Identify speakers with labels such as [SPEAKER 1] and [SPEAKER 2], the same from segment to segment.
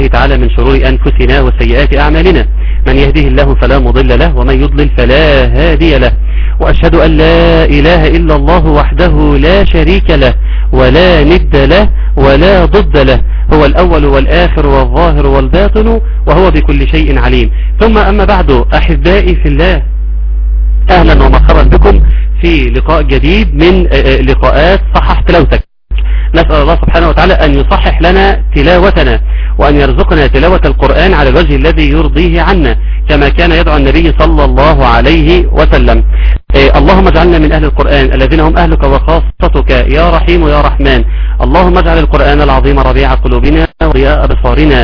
[SPEAKER 1] تعالى من شرور أنفسنا وسيئات أعمالنا من يهده الله فلا مضل له ومن يضلل فلا هادي له وأشهد أن لا إله إلا الله وحده لا شريك له ولا ند له ولا ضد له هو الأول والآخر والظاهر والباطن وهو بكل شيء عليم ثم أما بعد أحبائي في الله أهلا ومرحبا بكم في لقاء جديد من لقاءات صحح تلاوتك نسأل الله سبحانه وتعالى أن يصحح لنا تلاوتنا وأن يرزقنا تلاوة القرآن على الوجه الذي يرضيه عنا كما كان يدعو النبي صلى الله عليه وسلم إيه اللهم اجعلنا من أهل القرآن الذين هم أهلك وخاصتك يا رحيم يا رحمن اللهم اجعل القرآن العظيم ربيع قلوبنا ورياء بصارنا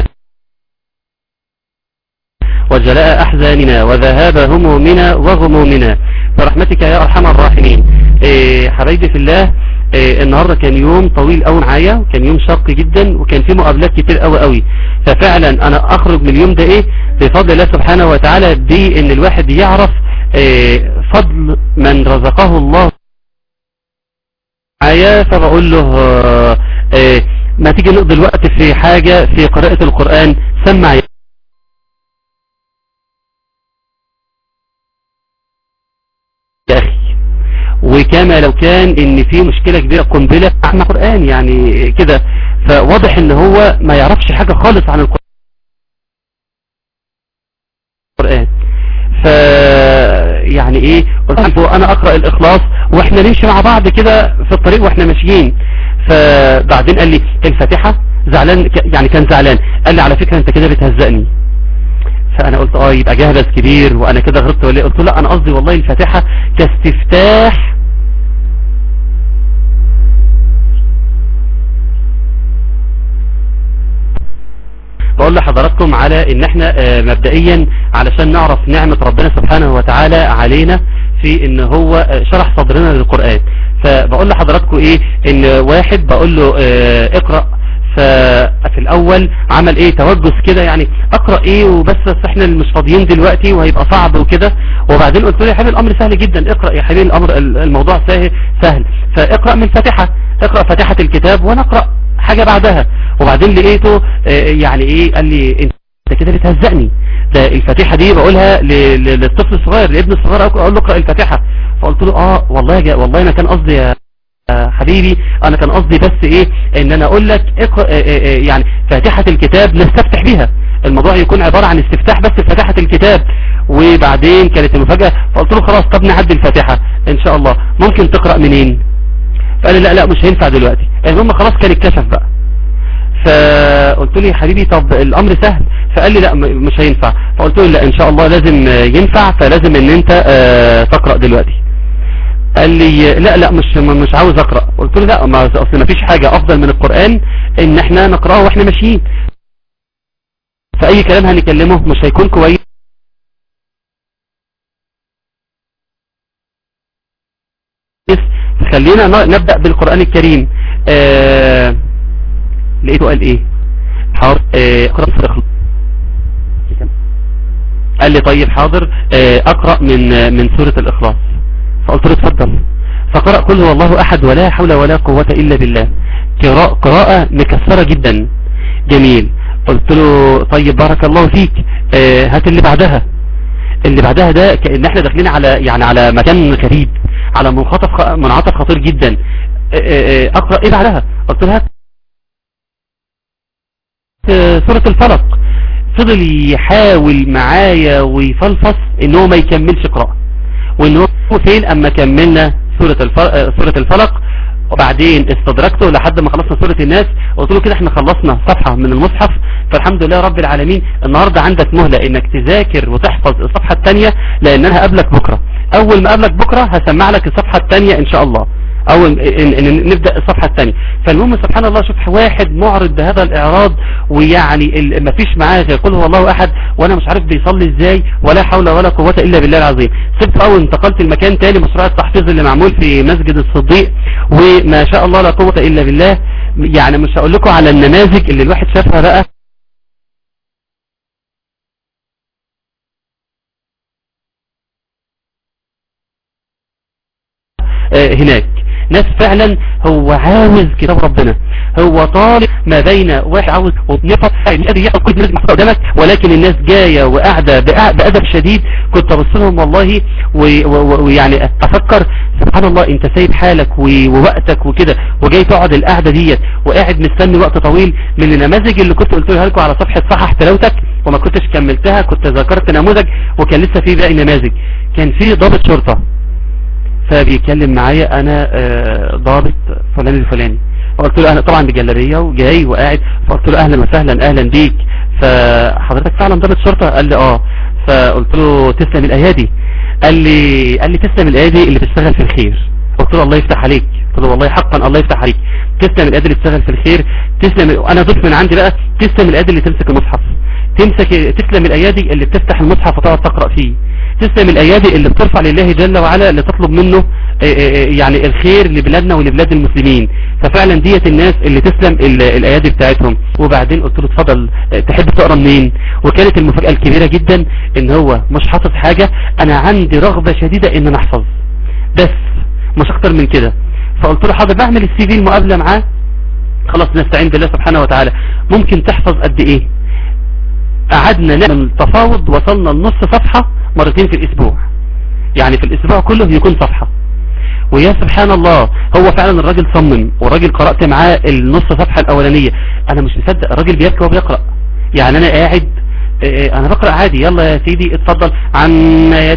[SPEAKER 1] وجلاء أحزاننا وذهاب همومنا وغمومنا برحمتك يا أرحم الراحمين إيه حبايبي في الله إيه النهاردة كان يوم طويل قوي معايا وكان يوم شاق جدا وكان فيه مقابلات كتير قوي قوي ففعلا انا اخرج من اليوم ده ايه بفضل الله سبحانه وتعالى دي ان الواحد يعرف إيه فضل من رزقه الله معايا فبقول له إيه ما تيجي نقضي الوقت في حاجة في قراءة القرآن سمع يا اخي وكما لو كان ان في مشكلة كبيرة قنبلة مع القرآن يعني كده فواضح ان هو ما يعرفش حاجة خالص عن القرآن ف يعني ايه انا اقرأ الاخلاص واحنا نمشي مع بعض كده في الطريق واحنا ماشيين فبعدين قال لي الفاتحة زعلان يعني كان زعلان قال لي على فكرة انت كده بتهزقني فانا قلت اه يبقى جهبذ كبير وانا كده غلطت ولا قلت له لا انا قصدي والله الفاتحة كاستفتاح بقول لحضراتكم على ان احنا مبدئيا علشان نعرف نعمة ربنا سبحانه وتعالى علينا في ان هو شرح صدرنا للقرآن فبقول لحضراتكم ايه ان واحد بقول له اه اقرأ ففي الاول عمل ايه توجس كده يعني اقرأ ايه وبس احنا مش فاضيين دلوقتي وهيبقى صعب وكده وبعدين قلت له يا حبيبي الامر سهل جدا اقرأ يا حبيبي الامر الموضوع سهل سهل فاقرأ من الفاتحة اقرأ فاتحة الكتاب وانا اقرأ حاجة بعدها وبعدين لقيته يعني ايه قال لي انت كده بتهزقني ده الفاتحة دي بقولها للطفل الصغير لابن الصغير اقول له اقرأ الفاتحة فقلت له اه والله جا والله انا كان قصدي يا حبيبي انا كان قصدي بس ايه ان انا اقول لك اقرأ يعني فاتحة الكتاب نستفتح بيها الموضوع يكون عبارة عن استفتاح بس فاتحة الكتاب وبعدين كانت المفاجأة فقلت له خلاص طب نعدي الفاتحة ان شاء الله ممكن تقرأ منين فقال لي لا لا مش هينفع دلوقتي المهم خلاص كان اتكشف بقى فقلت له يا حبيبي طب الامر سهل فقال لي لا مش هينفع فقلت له لا ان شاء الله لازم ينفع فلازم ان انت تقرأ دلوقتي قال لي لا لا مش مش عاوز اقرأ قلت له لا ما اصل ما فيش حاجة افضل من القرآن ان احنا نقرأه واحنا ماشيين فاي كلام هنكلمه مش هيكون كويس خلينا نبدأ بالقرآن الكريم آه لقيته قال ايه حاضر آه اقرأ قال لي طيب حاضر آه اقرأ من من سورة الاخلاص فقلت له اتفضل فقرأ كل هو الله احد ولا حول ولا قوة الا بالله قراءة مكسرة جدا جميل قلت له طيب بارك الله فيك آه هات اللي بعدها اللي بعدها ده كأن احنا داخلين على يعني على مكان غريب على منخطف منعطف خطير جدا اقرأ ايه بعدها قلت له هات سورة الفلق فضل يحاول معايا ويفلفص ان هو ما يكملش قراءة وان هو فين اما كملنا سورة الفلق, سورة الفلق وبعدين استدركته لحد ما خلصنا سورة الناس قلت له كده احنا خلصنا صفحة من المصحف فالحمد لله رب العالمين النهاردة عندك مهلة انك تذاكر وتحفظ الصفحة الثانية لان انا هقابلك بكرة اول ما قابلك بكرة هسمع لك الصفحة الثانية ان شاء الله اول ان نبدأ الصفحة الثانية فالمهم سبحان الله شوف واحد معرض بهذا الاعراض ويعني ما فيش معاه غير قل هو الله احد وانا مش عارف بيصلي ازاي ولا حول ولا قوة الا بالله العظيم سبت اول انتقلت المكان تاني مشروع التحفيظ اللي معمول في مسجد الصديق وما شاء الله لا قوة الا بالله يعني مش هقول لكم على النماذج اللي الواحد شافها بقى هناك ناس فعلا هو عاوز كتاب ربنا هو طالب ما بين واحد عاوز وبنفط الذي يحفظ كل الناس محفظة قدامك ولكن الناس جاية وقاعدة بأدب شديد كنت ابص لهم والله ويعني افكر سبحان الله انت سايب حالك ووقتك وكده وجاي تقعد القعدة ديت وقاعد مستني وقت طويل من النماذج اللي كنت قلتها لكم على صفحة صحح تلاوتك وما كنتش كملتها كنت ذكرت نموذج وكان لسه في باقي نماذج كان في ضابط شرطة فبيتكلم معايا انا آه، ضابط فلان الفلاني فقلت له انا طبعا بجلبيه وجاي وقاعد فقلت له اهلا وسهلا اهلا بيك فحضرتك فعلا ضابط شرطه قال لي اه فقلت له تسلم الايادي قال لي قال لي تسلم الايادي اللي بتشتغل في الخير قلت له الله يفتح عليك قلت له والله حقا الله يفتح عليك تسلم الايادي اللي بتشتغل في الخير تسلم انا ضيف من عندي بقى تسلم الايادي اللي تمسك المصحف تمسك تسلم الايادي اللي بتفتح المصحف وتقعد تقرا فيه تسلم الايادي اللي بترفع لله جل وعلا لتطلب منه آه، آه، آه، يعني الخير لبلادنا ولبلاد المسلمين ففعلا ديت الناس اللي تسلم الايادي بتاعتهم وبعدين قلت له اتفضل تحب تقرا منين وكانت المفاجاه الكبيره جدا ان هو مش حافظ حاجه انا عندي رغبه شديده ان انا احفظ بس مش اكتر من كده فقلت له حاضر بعمل السي في المقابله معاه خلاص نستعين بالله سبحانه وتعالى ممكن تحفظ قد ايه قعدنا نعمل تفاوض وصلنا لنص صفحة مرتين في الاسبوع يعني في الاسبوع كله يكون صفحة ويا سبحان الله هو فعلا الراجل صمم والراجل قرأت معاه النص صفحة الاولانية انا مش مصدق الراجل بيبكي وبيقرأ يعني انا قاعد آه، آه، انا بقرأ عادي يلا يا سيدي اتفضل عما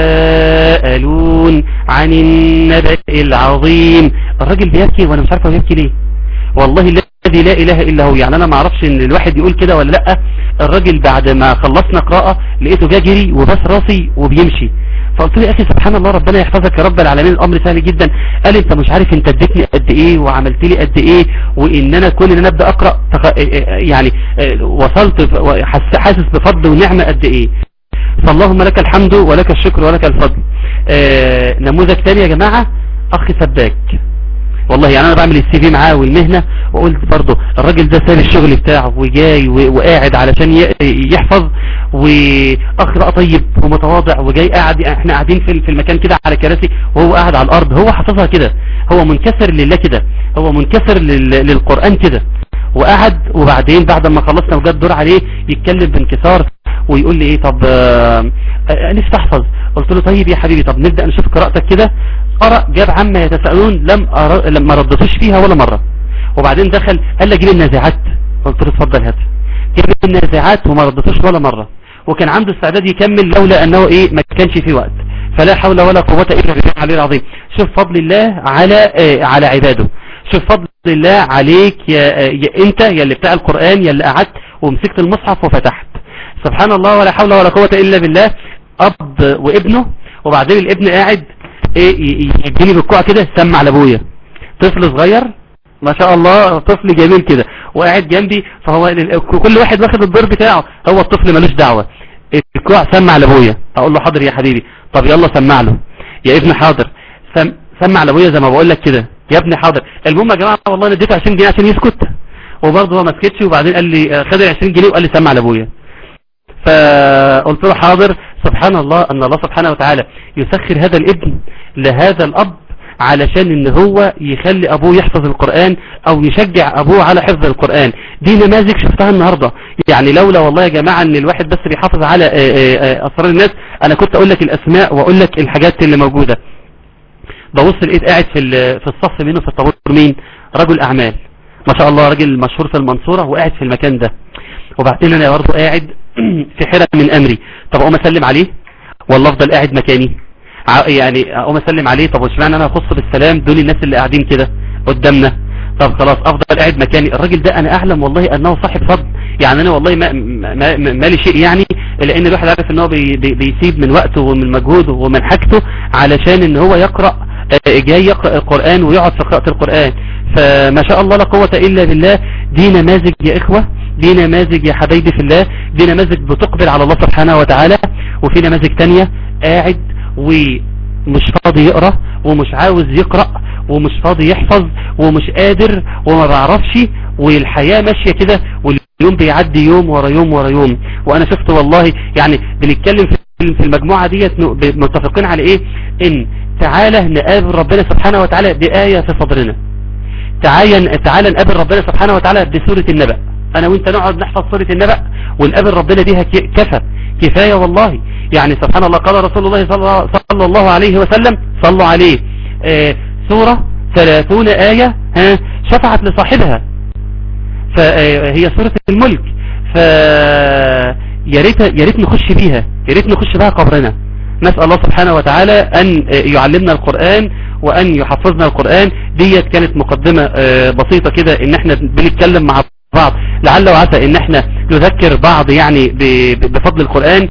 [SPEAKER 1] يتساءلون عن النبأ العظيم الراجل بيبكي وانا مش عارف هو بيبكي ليه والله الذي لا اله الا هو يعني انا ما اعرفش ان الواحد يقول كده ولا لا الراجل بعد ما خلصنا قراءة لقيته جا جري وبس راسي وبيمشي فقلت له يا اخي سبحان الله ربنا يحفظك يا رب العالمين الامر سهل جدا قال انت مش عارف انت اديتني قد ايه وعملت لي قد ايه وان انا كل ان انا ابدا اقرا يعني وصلت حاسس بفضل ونعمه قد ايه فاللهم لك الحمد ولك الشكر ولك الفضل آه نموذج تاني يا جماعه اخ سباك والله يعني انا بعمل السي في معاه والمهنة وقلت برضه الراجل ده ساب الشغل بتاعه وجاي وقاعد علشان يحفظ واخ بقى طيب ومتواضع وجاي قاعد احنا قاعدين في المكان كده على كراسي وهو قاعد على الارض هو حافظها كده هو منكسر لله كده هو منكسر للقرآن كده وقعد وبعدين بعد ما خلصنا وجاب دور عليه يتكلم بانكسار ويقول لي ايه طب آه نفسي احفظ قلت له طيب يا حبيبي طب نبدأ نشوف قراءتك كده قرأ جاب عما يتساءلون لم أر... لما ردتوش فيها ولا مرة وبعدين دخل قال لي جيب النازعات قلت له اتفضل هات جيب النازعات وما ردتوش ولا مرة وكان عنده استعداد يكمل لولا انه ايه ما كانش فيه وقت فلا حول ولا قوة الا بالله العلي العظيم شوف فضل الله على آه على عباده شوف فضل الله عليك يا, آه يا انت يا اللي بتاع القرآن يا اللي قعدت ومسكت المصحف وفتحت سبحان الله ولا حول ولا قوة الا بالله اب وابنه وبعدين الابن قاعد ايه يديني بالكوع كده سمع لابويا طفل صغير ما شاء الله طفل جميل كده وقاعد جنبي فهو كل واحد واخد الدور بتاعه هو الطفل ملوش دعوة الكوع سمع لابويا اقول له حاضر يا حبيبي طب يلا سمع له يا ابن حاضر سم سمع لابويا زي ما بقول لك كده يا ابن حاضر المهم يا جماعه والله انا اديته 20 جنيه عشان يسكت وبرضه هو ما سكتش وبعدين قال لي خد ال 20 جنيه وقال لي سمع لابويا فقلت له حاضر سبحان الله ان الله سبحانه وتعالى يسخر هذا الابن لهذا الاب علشان ان هو يخلي ابوه يحفظ القرآن او يشجع ابوه على حفظ القرآن دي نماذج شفتها النهاردة يعني لولا والله يا جماعة ان الواحد بس بيحافظ على اسرار الناس انا كنت اقول لك الاسماء واقول لك الحاجات اللي موجودة ببص لقيت قاعد في في الصف منه في الطابور مين رجل اعمال ما شاء الله راجل مشهور في المنصورة وقاعد في المكان ده وبعدين انا برضه قاعد في حيرة من امري طب اقوم اسلم عليه ولا افضل قاعد مكاني يعني اقوم اسلم عليه طب واشمعنى انا اخص بالسلام دول الناس اللي قاعدين كده قدامنا طب خلاص افضل قاعد مكاني الراجل ده انا اعلم والله انه صاحب فضل يعني انا والله ما, ما, ما لي شيء يعني لان الواحد عارف ان هو بي بي بيسيب من وقته ومن مجهوده ومن حاجته علشان ان هو يقرأ جاي يقرأ القرآن ويقعد في قراءة القرآن فما شاء الله لا قوة الا بالله دي نماذج يا اخوة دي نماذج يا حبايبي في الله دي نماذج بتقبل على الله سبحانه وتعالى وفي نماذج تانية قاعد ومش فاضي يقرأ ومش عاوز يقرأ ومش فاضي يحفظ ومش قادر وما بعرفش والحياة ماشية كده واليوم بيعدي يوم ورا يوم ورا يوم وانا شفت والله يعني بنتكلم في المجموعة ديت متفقين على ايه ان تعالى نقابل ربنا سبحانه وتعالى بآية في صدرنا تعالى تعالى نقابل ربنا سبحانه وتعالى بسورة النبأ انا وانت نقعد نحفظ سورة النبأ ونقابل ربنا بيها كفى كفاية والله يعني سبحان الله قال رسول الله صلى الله عليه وسلم صلوا عليه آه سورة ثلاثون آية ها شفعت لصاحبها فهي سورة الملك ف يا ريت يا ريت نخش بيها يا ريت نخش بها قبرنا نسأل الله سبحانه وتعالى أن يعلمنا القرآن وأن يحفظنا القرآن ديت كانت مقدمة بسيطة كده ان احنا بنتكلم مع بعض لعل وعسى ان احنا نذكر بعض يعني بفضل القرآن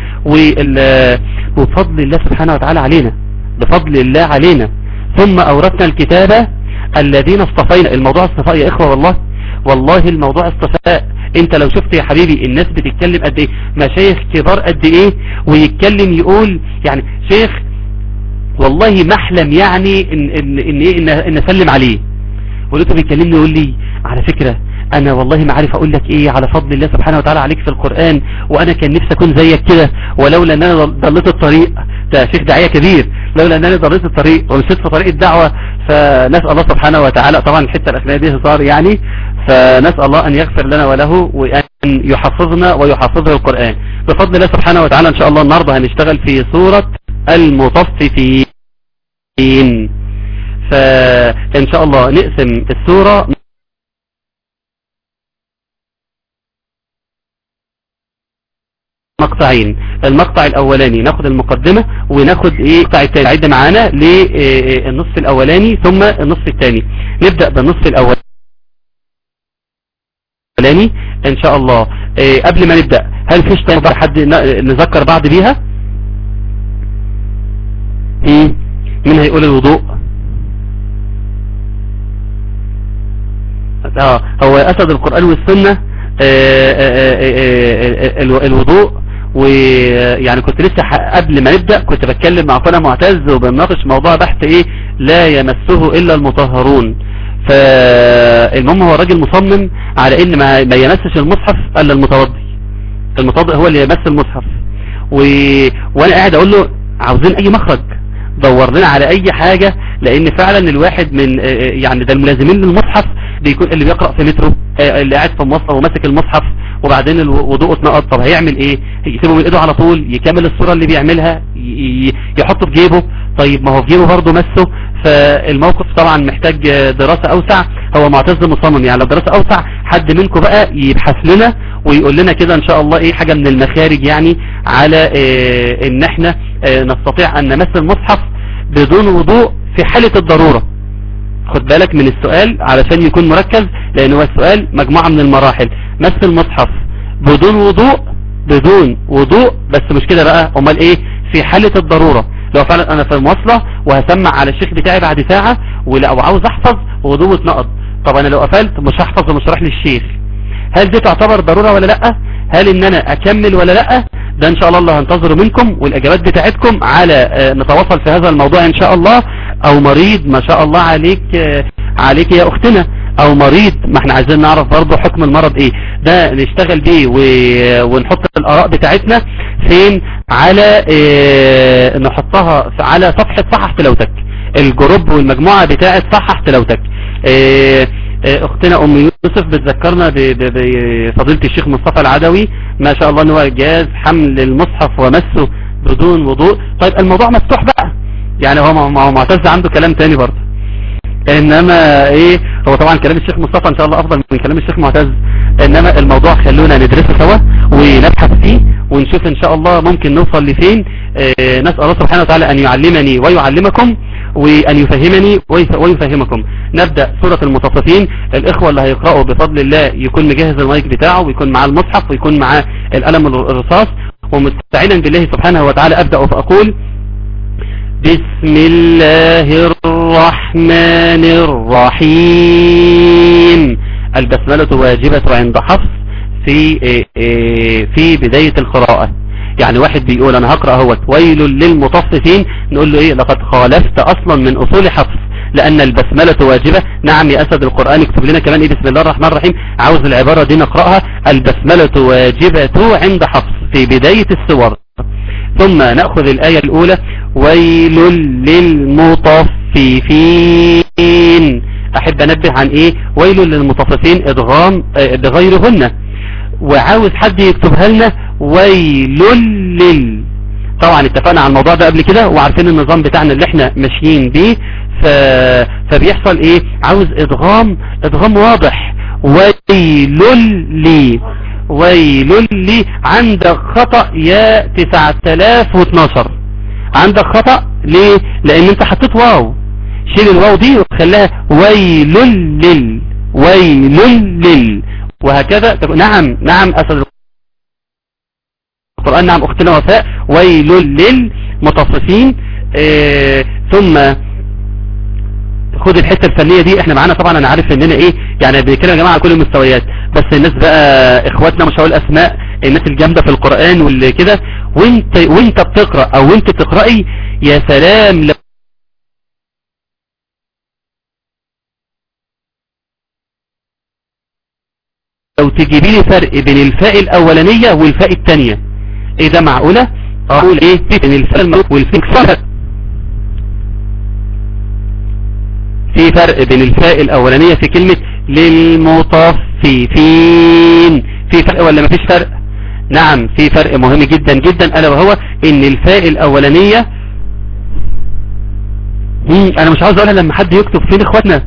[SPEAKER 1] وبفضل الله سبحانه وتعالى علينا بفضل الله علينا ثم أورثنا الكتابة الذين اصطفينا الموضوع اصطفاء يا إخوة والله والله الموضوع اصطفاء انت لو شفت يا حبيبي الناس بتتكلم قد ايه مشايخ كبار قد ايه ويتكلم يقول يعني شيخ والله محلم يعني ان ان ان, إن, إن اسلم عليه ولقيته بيكلمني يقول لي على فكرة انا والله ما عارف اقول لك ايه على فضل الله سبحانه وتعالى عليك في القرآن وانا كان نفسي اكون زيك كده ولولا ان انا ضليت الطريق ده شيخ داعية كبير لولا ان انا ضليت الطريق ومشيت في طريق الدعوة فنسأل الله سبحانه وتعالى طبعا الحتة الاخرانية دي هزار يعني فنسأل الله ان يغفر لنا وله وان يحفظنا ويحفظه القرآن بفضل الله سبحانه وتعالى ان شاء الله النهاردة هنشتغل في سورة المطففين فان شاء الله نقسم السورة مقطعين المقطع الاولاني ناخد المقدمة وناخد ايه المقطع الثاني عد معانا للنصف الاولاني ثم النصف الثاني نبدأ بالنصف الاولاني ان شاء الله إيه قبل ما نبدأ هل فيش طيب حد نذكر بعض بيها ايه مين هيقول الوضوء اه هو اسد القرآن والسنة آآ آآ آآ الوضوء ويعني كنت لسه قبل ما نبدأ كنت بتكلم مع اخونا معتز وبنناقش موضوع بحث ايه لا يمسه الا المطهرون فالمهم هو الراجل مصمم على ان ما, ما يمسش المصحف الا المتوضي المتوضي هو اللي يمس المصحف و... وانا قاعد اقول له عاوزين اي مخرج دور لنا على اي حاجة لان فعلا الواحد من يعني ده الملازمين للمصحف بيكون اللي بيقرأ في مترو اللي قاعد في مصر وماسك المصحف وبعدين الوضوء اتنقض طب هيعمل ايه يسيبه من ايده على طول يكمل الصورة اللي بيعملها يحطه في جيبه طيب ما هو في جيبه برضه مسه فالموقف طبعا محتاج دراسة اوسع هو معتز مصمم يعني لو دراسة اوسع حد منكم بقى يبحث لنا ويقول لنا كده ان شاء الله ايه حاجة من المخارج يعني على إيه ان احنا إيه نستطيع ان نمس المصحف بدون وضوء في حالة الضرورة خد بالك من السؤال علشان يكون مركز لان هو السؤال مجموعة من المراحل مس المصحف بدون وضوء بدون وضوء بس مش كده بقى امال ايه في حالة الضرورة لو فعلا انا في المواصلة وهسمع على الشيخ بتاعي بعد ساعة ولو عاوز احفظ وضوء اتنقض طب انا لو قفلت مش هحفظ ومش رايح للشيخ هل دي تعتبر ضرورة ولا لا هل ان انا اكمل ولا لا ده ان شاء الله الله هنتظره منكم والاجابات بتاعتكم على نتواصل في هذا الموضوع ان شاء الله او مريض ما شاء الله عليك عليك يا اختنا او مريض ما احنا عايزين نعرف برضه حكم المرض ايه ده نشتغل بيه ونحط الاراء بتاعتنا فين على اه نحطها على صفحة صحح تلاوتك الجروب والمجموعة بتاعت صحح تلاوتك اه اختنا ام يوسف بتذكرنا بفضيلة الشيخ مصطفى العدوي ما شاء الله ان هو جاز حمل المصحف ومسه بدون وضوء طيب الموضوع مفتوح بقى يعني هو معتز عنده كلام تاني برضه انما ايه هو طبعا كلام الشيخ مصطفى ان شاء الله افضل من كلام الشيخ معتز انما الموضوع خلونا ندرسه سوا ونبحث فيه ونشوف ان شاء الله ممكن نوصل لفين اه نسأل الله سبحانه وتعالى ان يعلمني ويعلمكم وان يفهمني ويفهمكم نبدأ سورة المطففين الاخوة اللي هيقرأوا بفضل الله يكون مجهز المايك بتاعه ويكون معاه المصحف ويكون معاه القلم الرصاص ومستعينا بالله سبحانه وتعالى ابدأ فاقول بسم الله الرحمن الرحيم البسملة واجبة عند حفص في في بداية القراءة يعني واحد بيقول انا هقرأ هو ويل للمطففين نقول له ايه لقد خالفت اصلا من اصول حفص لان البسملة واجبة نعم يا اسد القرآن اكتب لنا كمان ايه بسم الله الرحمن الرحيم عاوز العبارة دي نقرأها البسملة واجبة عند حفص في بداية السور ثم نأخذ الآية الأولى ويل للمطففين احب انبه عن ايه ويل للمطففين ادغام آه، بغيرهن وعاوز حد يكتبها لنا ويل لل طبعا اتفقنا على الموضوع ده قبل كده وعارفين النظام بتاعنا اللي احنا ماشيين بيه ف... فبيحصل ايه عاوز ادغام ادغام واضح ويل لي ويل لي عندك خطأ يا 9012 عندك خطأ ليه لان انت حطيت واو شيل الواو دي وخلاها ويل لل ويل لل وهكذا تقول نعم نعم اسد القرآن نعم اختنا وفاء ويل للمطففين اه ثم خد الحتة الفنية دي احنا معانا طبعا انا عارف اننا ايه يعني بنتكلم يا جماعة على كل المستويات بس الناس بقى اخواتنا مش هقول اسماء الناس الجامدة في القرآن واللي كده وانت وانت بتقرأ او وانت تقرأي يا سلام لو لو تجيبي لي فرق بين الفاء الاولانية والفاء الثانية ايه ده معقولة اقول ايه بين الفاء والفاء فرق في فرق بين الفاء الاولانية في كلمة للمطففين في فرق ولا مفيش فرق نعم في فرق مهم جدا جدا الا وهو ان الفاء الاولانية انا مش عاوز اقولها لما حد يكتب فين اخواتنا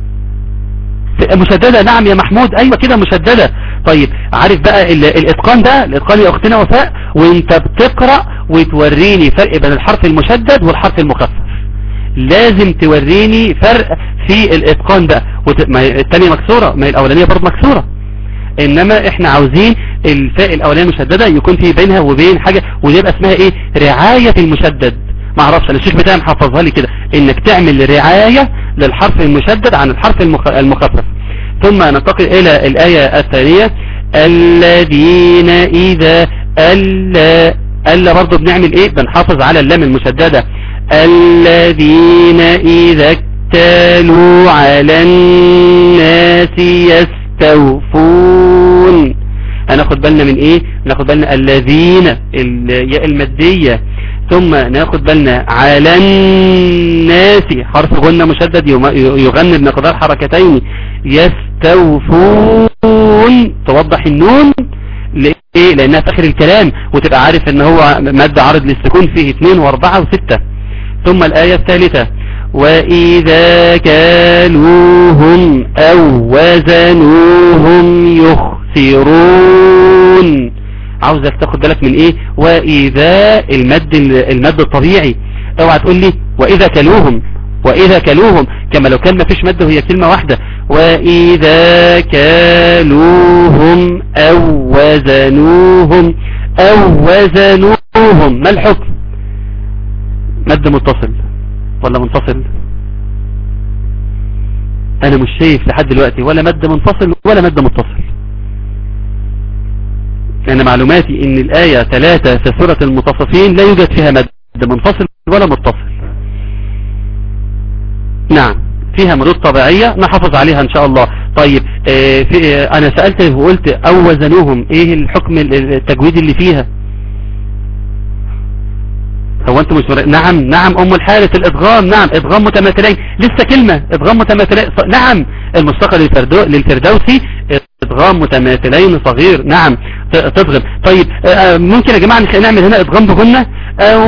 [SPEAKER 1] مشددة نعم يا محمود ايوه كده مشددة طيب عارف بقى الاتقان ده الاتقان يا اختنا وفاء وانت بتقرأ وتوريني فرق بين الحرف المشدد والحرف المخفف لازم توريني فرق في الاتقان ده وت... ما التانية مكسورة ما هي الاولانية برضه مكسورة انما احنا عاوزين الفاء الاولانية مشددة يكون في بينها وبين حاجة ويبقى اسمها ايه رعاية المشدد ما اعرفش انا الشيخ بتاعي محفظها لي كده انك تعمل رعاية للحرف المشدد عن الحرف المخفف ثم ننتقل الى الآية الثانية الذين اذا ألا ألا برضو بنعمل ايه بنحافظ على اللام المشددة الذين اذا اكتالوا على الناس يستوفون هناخد بالنا من ايه ناخد بالنا الذين الياء المادية ثم ناخد بالنا على الناس حرف غنة مشدد يغني بمقدار حركتين يستوفون توضح النون ليه لانها في اخر الكلام وتبقى عارف ان هو مد عرض للسكون فيه اثنين واربعة وستة ثم الاية الثالثة واذا كالوهم او وزنوهم يخسرون عاوزك تاخد بالك من ايه واذا المد المد الطبيعي اوعى تقول لي واذا كلوهم واذا كلوهم كما لو كان ما فيش مد وهي كلمة واحدة واذا كالوهم او وزنوهم او وزنوهم ما الحكم مد متصل ولا منفصل انا مش شايف لحد دلوقتي ولا مد منفصل ولا مد متصل لأن معلوماتي ان الآية 3 في سورة المتصفين لا يوجد فيها مد منفصل ولا متصل نعم فيها مدود طبيعية نحافظ عليها ان شاء الله طيب آه في آه انا سألت وقلت او وزنوهم ايه الحكم التجويد اللي فيها هو انتم مش مر... نعم نعم ام الحارث الادغام نعم ادغام متماثلين لسه كلمة ادغام متماثلين نعم المشتقة للفردو... للفردوسي ادغام متماثلين صغير نعم تضغم طيب ممكن يا جماعة نعمل هنا ادغام بغنة او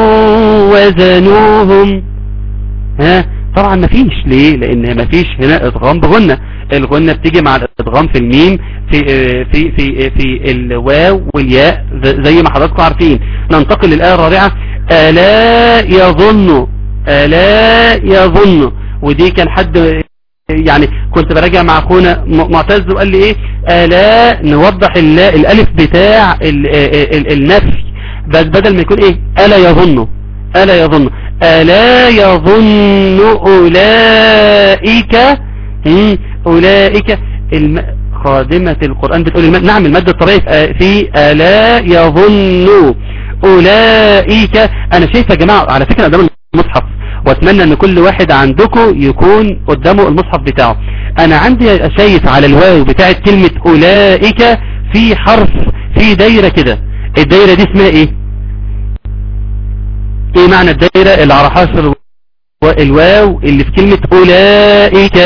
[SPEAKER 1] وزنوهم ها طبعا مفيش ليه لان مفيش هنا ادغام بغنة الغنة بتيجي مع الادغام في الميم في في في في الواو والياء زي ما حضراتكم عارفين ننتقل للآية الرابعة ألا يظن ألا يظن ودي كان حد يعني كنت براجع مع اخونا معتز وقال لي ايه الا نوضح الالف بتاع ال ال النفي بس بدل ما يكون ايه الا يظن الا يظن الا يظن اولئك اولئك الم... خادمة القرآن بتقول الم... نعم المادة الطبيعي في الا يظن اولئك انا شايف يا جماعة على فكرة قدام المصحف واتمنى ان كل واحد عندكم يكون قدامه المصحف بتاعه انا عندي شايف على الواو بتاعت كلمة اولئك في حرف في دايرة كده الدايرة دي اسمها ايه ايه معنى الدايرة اللي على حرف الواو اللي في كلمة اولئك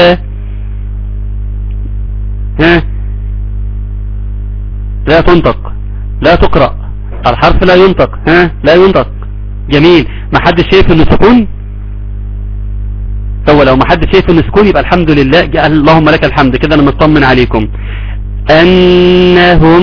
[SPEAKER 1] ها لا تنطق لا تقرأ الحرف لا ينطق ها لا ينطق جميل ما حد شايف انه سكون هو لو ما حد شايف انه سكون يبقى الحمد لله اللهم لك الحمد كده انا مطمن عليكم انهم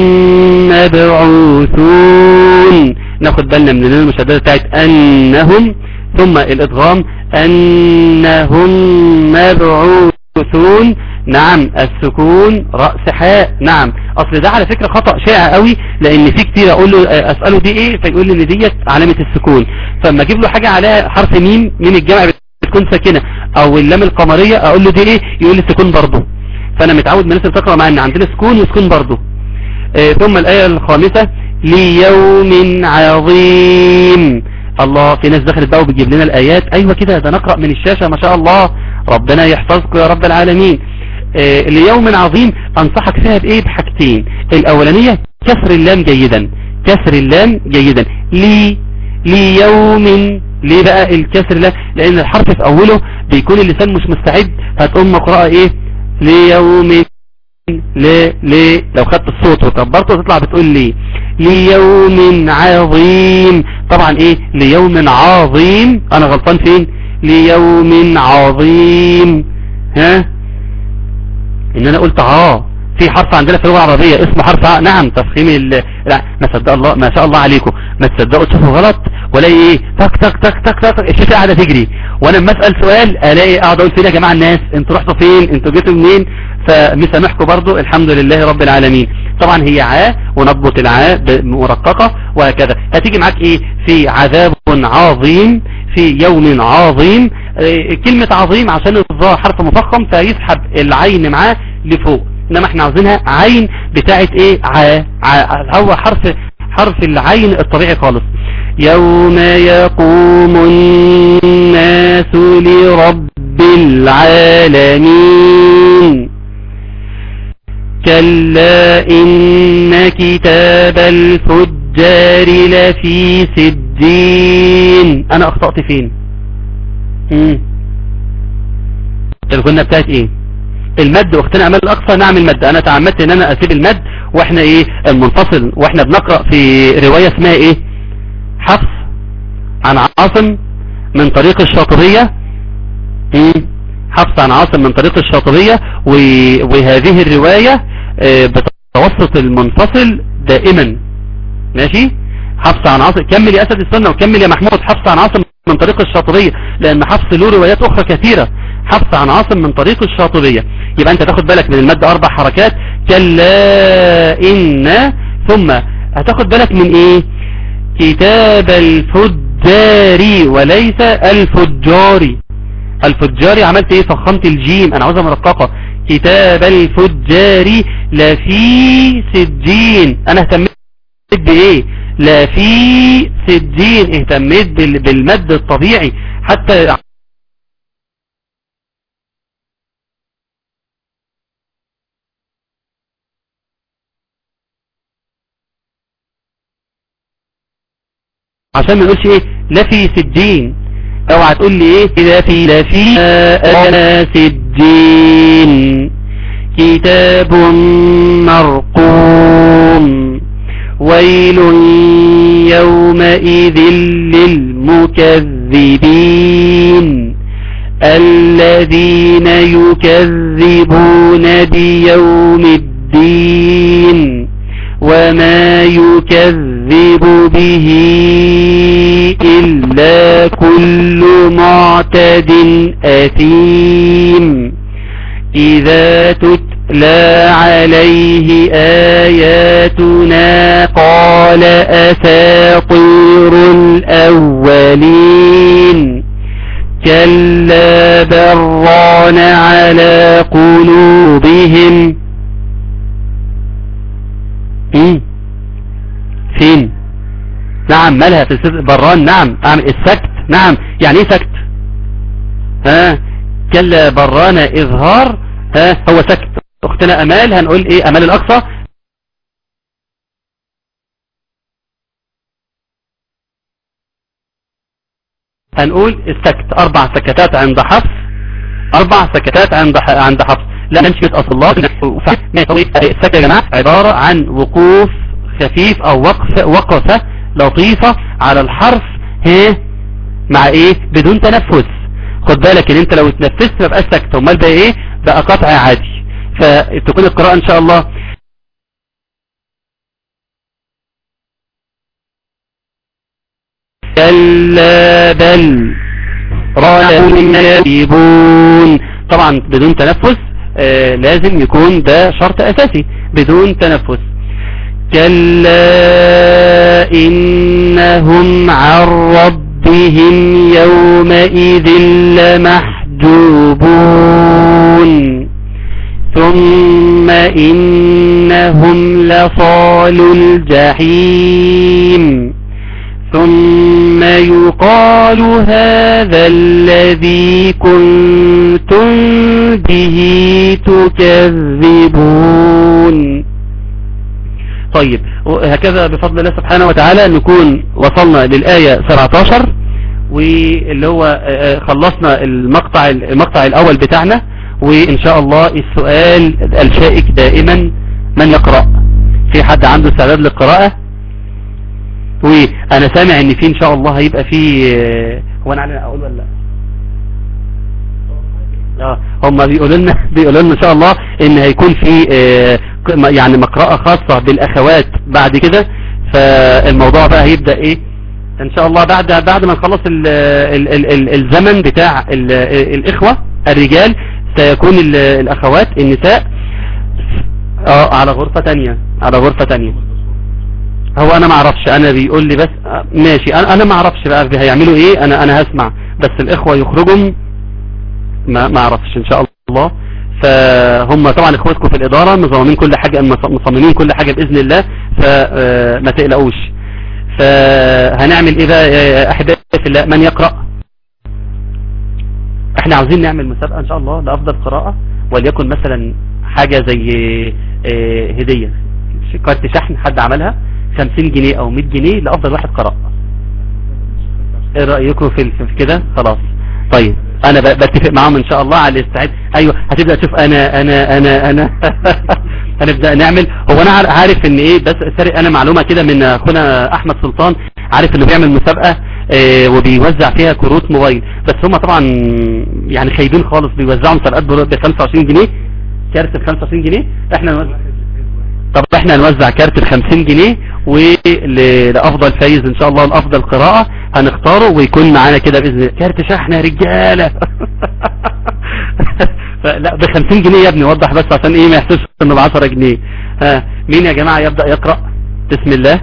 [SPEAKER 1] مبعوثون ناخد بالنا من المشددة بتاعت انهم ثم الادغام انهم مبعوثون نعم السكون رأس حاء نعم اصل ده على فكرة خطأ شائع قوي لان في كتير اقول له اسأله دي ايه فيقول لي ان ديت علامة السكون فلما اجيب له حاجة عليها حرف ميم ميم الجمع بتكون ساكنة او اللام القمرية اقول له دي ايه يقول لي سكون برضه فانا متعود من الناس اللي بتقرا معانا عندنا سكون وسكون برضه آه ثم الايه الخامسة ليوم عظيم الله في ناس دخلت بقى وبتجيب لنا الايات ايوه كده ده نقرا من الشاشه ما شاء الله ربنا يحفظكم يا رب العالمين آه ليوم عظيم انصحك فيها بايه بحاجتين الاولانيه كسر اللام جيدا كسر اللام جيدا لي ليوم ليه بقى الكسر لا لان الحرف في اوله بيكون اللسان مش مستعد هتقوم مقرأة ايه ليوم ليه ليه لو خدت الصوت وكبرته تطلع بتقول لي ليوم عظيم طبعا ايه ليوم عظيم انا غلطان فين ليوم عظيم ها ان انا قلت اه في حرف عندنا في اللغه العربيه اسمه حرف ع نعم تفخيم ال... لا ما صدق الله ما شاء الله عليكم ما تصدقوا تشوفوا غلط ولا ايه تك تك تك تك تك الشاشه قاعده تجري وانا لما اسال سؤال الاقي اقعد اقول فين يا جماعه الناس انتوا رحتوا فين انتوا جيتوا منين فمسامحكم برضو الحمد لله رب العالمين طبعا هي عاء ونضبط العاء مرققه وهكذا هتيجي معاك ايه في عذاب عظيم في يوم عظيم كلمة عظيم عشان الظاء حرف مفخم فيسحب العين معاه لفوق انما احنا عاوزينها عين بتاعت ايه ع... ع... هو حرف حرف العين الطبيعي خالص يوم يقوم الناس لرب العالمين كلا إن كتاب الفجار لفي سجين أنا أخطأت فين مم. الغنة بتاعت ايه المد واختنا امال الاقصى نعم المد انا تعمدت ان انا اسيب المد واحنا ايه المنفصل واحنا بنقرأ في رواية اسمها ايه حفص عن عاصم من طريق الشاطبية حفص عن عاصم من طريق الشاطبية وهذه الرواية بتوسط المنفصل دائما ماشي حفص عن عاصم كمل يا اسد السنة وكمل يا محمود حفص عن عاصم من طريق الشاطبية لان حفص له روايات اخرى كثيرة حفص عن عاصم من طريق الشاطبية يبقى انت تاخد بالك من المادة اربع حركات كلا ان ثم هتاخد بالك من ايه كتاب الفجار وليس الفجار الفجار عملت ايه فخمت الجيم انا عاوزها مرققة كتاب الفجار لفي سجين انا اهتميت بايه لا في سجين اهتميت بالمد الطبيعي حتى عشان ما نقولش ايه لا في سجين اوعى تقول لي ايه لا في لا في انا سجين كتاب مرقوم ويل يومئذ للمكذبين الذين يكذبون بيوم الدين وما يكذب به إلا كل معتد أثيم إذا تتلى عليه آياتنا قال أساطير الأولين كلا بران على قلوبهم ايه فين نعم مالها في السر بران نعم اعمل السكت نعم يعني ايه سكت ها كلا بران اظهار ها هو سكت اختنا امال هنقول ايه امال الاقصى هنقول السكت اربع سكتات عند حفص اربع سكتات عند عند حفص لا نمشي اصل الله السكت يا جماعه عباره عن وقوف خفيف او وقف وقفه لطيفه على الحرف ها مع ايه بدون تنفس خد بالك ان انت لو اتنفست ما بقاش سكت امال بقى ايه بقى قطع عادي فتكون القراءه ان شاء الله كلا بل رأيبون طبعا بدون تنفس آه لازم يكون ده شرط اساسي بدون تنفس كلا انهم عن ربهم يومئذ لمحجوبون ثم انهم لصال الجحيم ثم يقال هذا الذي كنتم به تكذبون طيب هكذا بفضل الله سبحانه وتعالى نكون وصلنا للآية 17 واللي هو خلصنا المقطع المقطع الأول بتاعنا وإن شاء الله السؤال الشائك دائما من يقرأ في حد عنده استعداد للقراءة وانا سامع ان في ان شاء الله هيبقى في هو انا علينا اقول ولا لا اه هم بيقولوا لنا بيقولوا لنا ان شاء الله ان هيكون في آه يعني مقرأة خاصة بالاخوات بعد كده فالموضوع بقى هيبدأ ايه ان شاء الله بعد بعد ما نخلص ال ال ال ال الزمن بتاع ال الاخوة الرجال سيكون الاخوات النساء اه على غرفة تانية على غرفة تانية هو انا ما اعرفش انا بيقول لي بس ماشي انا انا ما اعرفش بقى هيعملوا ايه انا انا هسمع بس الاخوة يخرجوا ما ما اعرفش ان شاء الله فهم طبعا اخواتكم في الادارة مصممين كل حاجة مصممين كل حاجة باذن الله فما تقلقوش فهنعمل ايه بقى يا احبائي في الله من يقرأ احنا عاوزين نعمل مسابقة ان شاء الله لافضل قراءة وليكن مثلا حاجة زي هدية كارت شحن حد عملها 50 جنيه او 100 جنيه لافضل واحد قراء ايه رأيكم في, في كده خلاص طيب انا بتفق معاهم ان شاء الله على الاستعداد ايوه هتبدأ تشوف انا انا انا انا هنبدأ نعمل هو انا عارف ان ايه بس سارق انا معلومة كده من اخونا احمد سلطان عارف انه بيعمل مسابقة اه وبيوزع فيها كروت موبايل بس هم طبعا يعني خايبين خالص بيوزعوا مسابقات ب 25 جنيه كارت ب 25 جنيه احنا طب احنا هنوزع كارت ب 50 جنيه ولافضل فايز ان شاء الله الافضل قراءة هنختاره ويكون معانا كده باذن الله كارت شحن يا رجاله لا ب 50 جنيه يا ابني وضح بس عشان ايه ما يحسش انه ب 10 جنيه ها مين يا جماعه يبدا يقرا بسم الله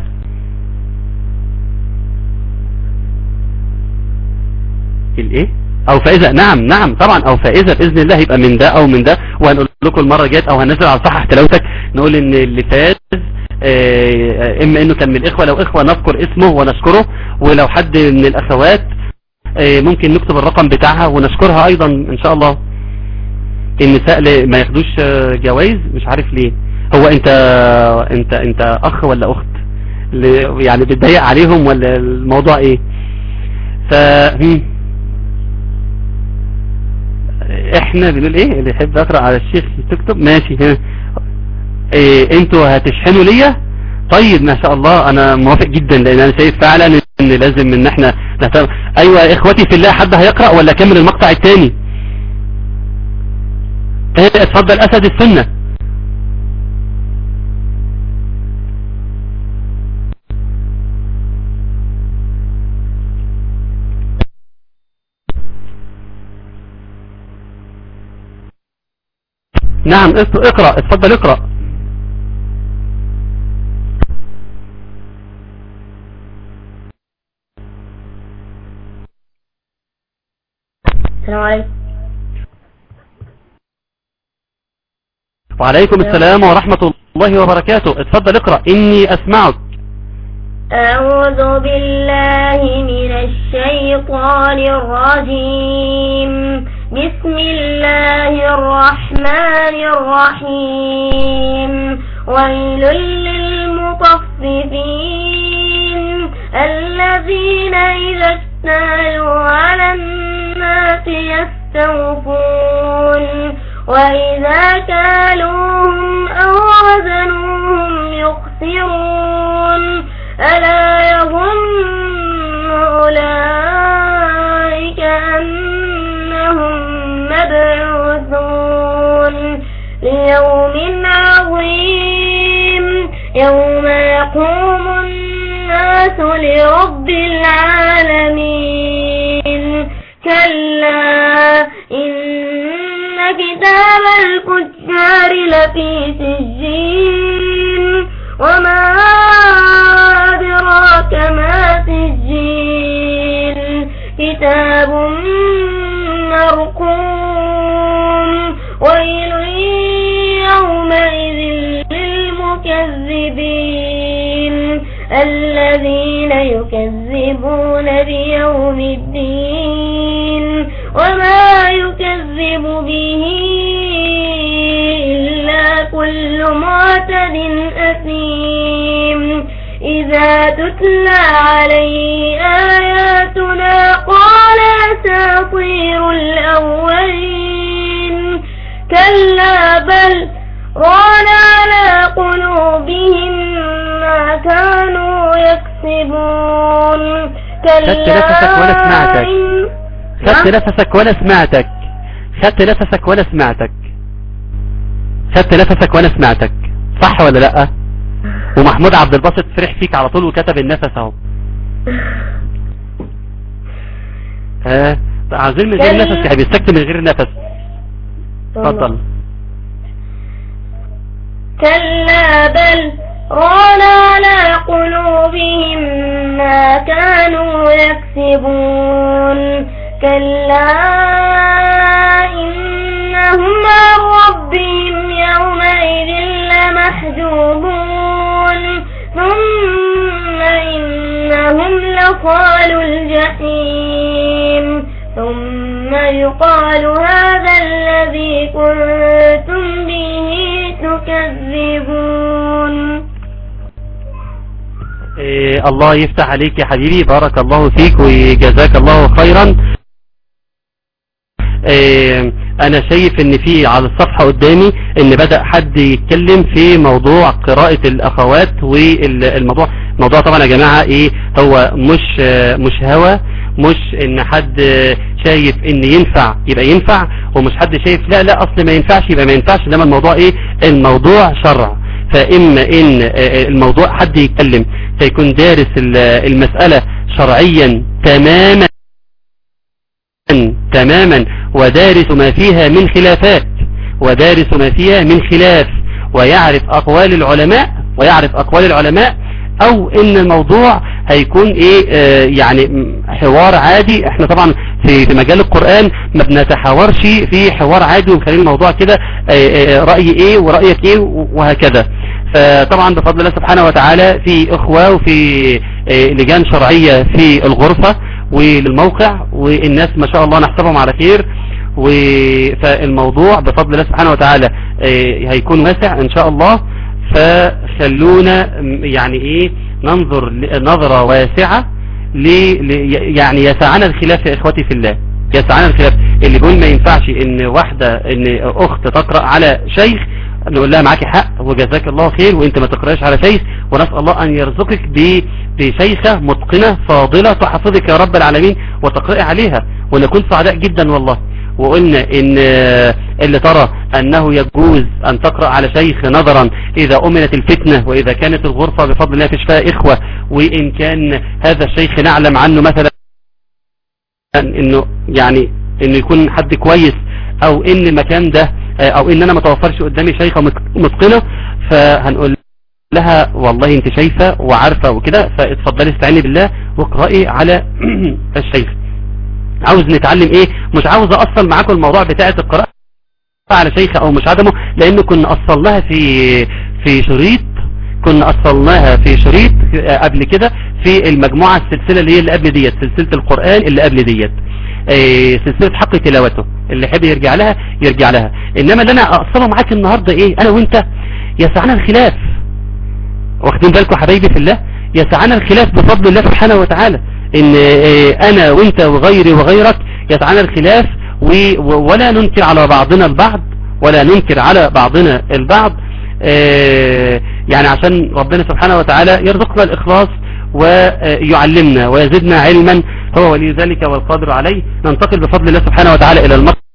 [SPEAKER 1] الايه او فائزة نعم نعم طبعا او فائزة باذن الله يبقى من ده او من ده وهنقول لكم المرة جات او هننزل على صحح تلاوتك نقول ان اللي فاز اه اما انه كان من الاخوة لو اخوة نذكر اسمه ونشكره ولو حد من الاخوات اه ممكن نكتب الرقم بتاعها ونشكرها ايضا ان شاء الله النساء ما ياخدوش جوائز مش عارف ليه هو انت انت انت اخ ولا اخت يعني بتضايق عليهم ولا الموضوع ايه ف احنا بنقول ايه اللي يحب يقرأ على الشيخ تكتب ماشي ها إيه انتوا هتشحنوا ليا طيب ما شاء الله انا موافق جدا لان انا شايف فعلا ان لازم ان احنا نهتم ايوه اخواتي في الله حد هيقرأ ولا كمل المقطع الثاني ايه اتفضل اسد السنة نعم اقرأ اتفضل اقرأ
[SPEAKER 2] السلام عليكم
[SPEAKER 1] وعليكم السلام ورحمة الله وبركاته اتفضل اقرأ اني اسمعك
[SPEAKER 2] أعوذ بالله من الشيطان الرجيم بسم الله الرحمن الرحيم ويل للمطففين الذين إذا اكتالوا على الناس يستوفون وإذا كالوهم أو وزنوهم يخسرون ألا يظن أولئك أنهم مبعوثون ليوم عظيم يوم يقوم الناس لرب العالمين كلا إن كتاب الفجار لفي سجين وما أدراك ما سجين كتاب مرقوم ويل يومئذ للمكذبين الذين يكذبون بيوم الدين وما يكذب به إلا كل معتد أثيم إذا تتلى عليه آياتنا قال أساطير الأولين كلا بل ران على قلوبهم ما كانوا يكسبون
[SPEAKER 1] خدت نفسك وانا سمعتك خدت نفسك وانا سمعتك خدت نفسك وانا سمعتك خدت نفسك وانا سمعتك صح ولا لا ومحمود عبد الباسط فرح فيك على طول وكتب النفس اهو ها عايزين من غير نفس يا حبيبي السكت من غير نفس اتفضل
[SPEAKER 2] كلا بل ران على قلوبهم ما كانوا يكسبون كلا إنهم عن ربهم يومئذ لمحجوبون ثم إنهم لصالوا الجحيم ثم يقال هذا الذي كنتم به تكذبون
[SPEAKER 1] إيه الله يفتح عليك يا حبيبي بارك الله فيك وجزاك الله خيرا إيه انا شايف ان في على الصفحة قدامي ان بدأ حد يتكلم في موضوع قراءة الاخوات والموضوع موضوع طبعا يا جماعة ايه هو مش مش هوى مش ان حد شايف ان ينفع يبقى ينفع ومش حد شايف لا لا اصل ما ينفعش يبقى ما ينفعش انما الموضوع ايه الموضوع شرع فاما ان الموضوع حد يتكلم فيكون دارس المسألة شرعيا تماما تماما ودارس ما فيها من خلافات ودارس ما فيها من خلاف ويعرف اقوال العلماء ويعرف اقوال العلماء او ان الموضوع هيكون ايه آه يعني حوار عادي احنا طبعا في, في مجال القرآن ما بنتحاورش في حوار عادي ونخلي الموضوع كده آه رأي ايه ورأيك ايه وهكذا فطبعا بفضل الله سبحانه وتعالى في اخوة وفي آه لجان شرعية في الغرفة وللموقع والناس ما شاء الله نحسبهم على خير فالموضوع بفضل الله سبحانه وتعالى هيكون واسع ان شاء الله فخلونا يعني ايه ننظر نظرة واسعة ل... يعني يسعنا الخلاف يا اخوتي في الله يسعنا الخلاف اللي بيقول ما ينفعش ان واحدة ان اخت تقرأ على شيخ نقول لها معاكي حق وجزاك الله خير وانت ما تقرأش على شيخ ونسأل الله ان يرزقك بشيخة متقنة فاضلة تحفظك يا رب العالمين وتقرأي عليها ونكون سعداء جدا والله وقلنا ان اللي ترى انه يجوز ان تقرأ على شيخ نظرا اذا امنت الفتنة واذا كانت الغرفة بفضل الله فيش فيها اخوة وان كان هذا الشيخ نعلم عنه مثلا انه يعني انه يكون حد كويس او ان المكان ده او ان انا ما توفرش قدامي شيخة متقنة فهنقول لها والله انت شايفة وعارفة وكده فاتفضلي استعيني بالله واقرأي على الشيخ عاوز نتعلم ايه مش عاوز اصل معاكم الموضوع بتاعة القراءة على شيخ او مش عدمه لانه كنا اصلناها في في شريط كنا اصلناها في شريط قبل كده في المجموعة السلسلة اللي هي اللي قبل ديت سلسلة القرآن اللي قبل ديت ايه سلسلة حق تلاوته اللي حب يرجع لها يرجع لها انما اللي انا اصله معاك النهاردة ايه انا وانت يسعنا الخلاف واخدين بالكم حبايبي في الله يسعنا الخلاف بفضل الله سبحانه وتعالى ان آه، انا وانت وغيري وغيرك يسعنا الخلاف و- و- ولا ننكر على بعضنا البعض ولا ننكر على بعضنا البعض آه، يعني عشان ربنا سبحانه وتعالى يرزقنا الإخلاص ويعلمنا ويزدنا علما هو ولي ذلك والقادر عليه ننتقل بفضل الله سبحانه وتعالى إلى المقطع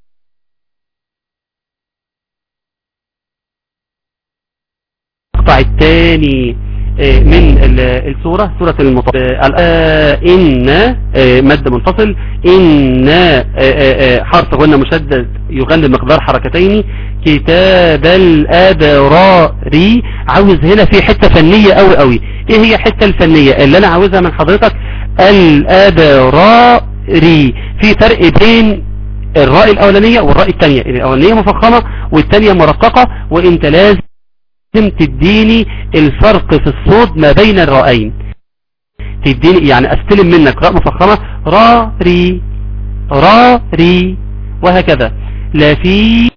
[SPEAKER 1] الثاني آه، من ال- السورة سورة المطفل إن آه، مد منفصل إن آه، آه، آه، حرف غنى مشدد يغني مقدار حركتين كتاب الأبرار عاوز هنا في حتة فنية قوي قوي ايه هي الحتة الفنية اللي انا عاوزها من حضرتك الأبرار في فرق بين الراء الأولانية والراء الثانية الأولانية مفخمة والثانية مرققة وانت لازم لازم تديني الفرق في الصوت ما بين الرائين تديني يعني استلم منك راء مفخمة را ري را ري وهكذا لا في